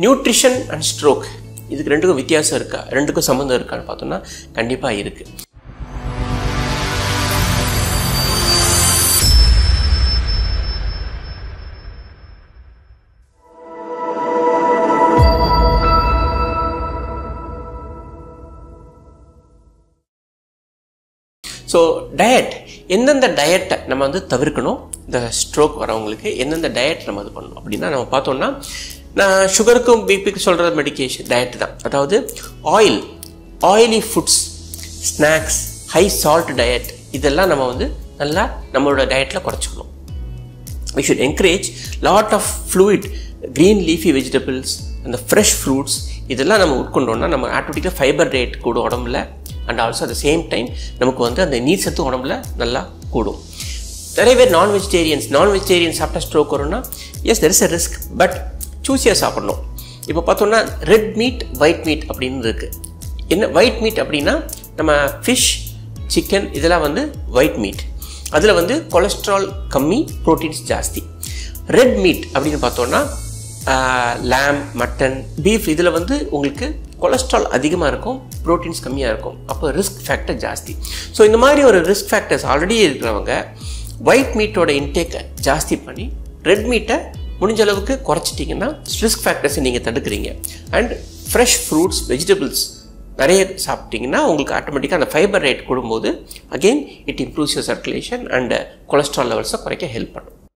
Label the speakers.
Speaker 1: nutrition and stroke இதுக்கு ரெண்டுக்கும் வித்தியாசம் இருக்கா ரெண்டுக்கும் சம்மந்தம் இருக்கான்னு பார்த்தோம்னா கண்டிப்பாக இருக்குது ஸோ டயட் எந்தெந்த டயட்டை நம்ம வந்து தவிர்க்கணும் இந்த ஸ்ட்ரோக் வரவங்களுக்கு எந்தெந்த டயட் நம்ம இது பண்ணணும் அப்படின்னா நம்ம பார்த்தோம்னா நான் சுகருக்கும் பிபிக்கு சொல்கிற மெடிக்கேஷன் டயட் தான் அதாவது oil oily foods snacks high salt diet இதெல்லாம் நம்ம வந்து நல்லா நம்மளோட டயட்டில் குறைச்சிக்கணும் we should encourage lot of fluid green leafy vegetables அந்த ஃப்ரெஷ் ஃப்ரூட்ஸ் இதெல்லாம் நம்ம உட்கொண்டோம்னா நம்ம ஆட்டோமேட்டிக்காக ஃபைபர் ரேட் கூடும் உடம்புல and also at same time நமக்கு வந்து அந்த நீர் சத்து உடம்புல நல்லா கூடும் நிறைய பேர் நான் வெஜிடேரியன்ஸ் நான் வெஜிடேரியன் சாப்பிட்டா ஸ்ட்ரோக் வரும்னா yes there is a risk but சூஸியாக சாப்பிடணும் இப்போ பார்த்தோம்னா ரெட் மீட் ஒயிட் மீட் அப்படின்னு இருக்குது என்ன ஒயிட் மீட் அப்படின்னா நம்ம ஃபிஷ் சிக்கன் இதெல்லாம் வந்து ஒயிட் மீட் அதில் வந்து கொலஸ்ட்ரால் கம்மி ப்ரோட்டீன்ஸ் ஜாஸ்தி ரெட் மீட் அப்படின்னு பார்த்தோன்னா லேம் மட்டன் பீஃப் இதில் வந்து உங்களுக்கு கொலஸ்ட்ரால் அதிகமாக இருக்கும் ப்ரோட்டீன்ஸ் கம்மியாக இருக்கும் அப்போ ரிஸ்க் ஃபேக்டர் ஜாஸ்தி ஸோ இந்த மாதிரி ஒரு ரிஸ்க் ஃபேக்டர்ஸ் ஆல்ரெடி இருக்கிறவங்க ஒயிட் மீட்டோட இன்டேக்கை ஜாஸ்தி பண்ணி ரெட் மீட்டை முடிஞ்ச அளவுக்கு குறைச்சிட்டிங்கன்னா ரிஸ்க் ஃபேக்டர்ஸை நீங்கள் தடுக்கிறீங்க அண்ட் ஃப்ரெஷ் ஃப்ரூட்ஸ் வெஜிடபிள்ஸ் நிறைய சாப்பிட்டீங்கன்னா உங்களுக்கு ஆட்டோமேட்டிக்காக அந்த ஃபைபர் ரேட் கூடும்போது again it improves your circulation and cholesterol லெவல்ஸை குறைக்க ஹெல்ப் பண்ணும்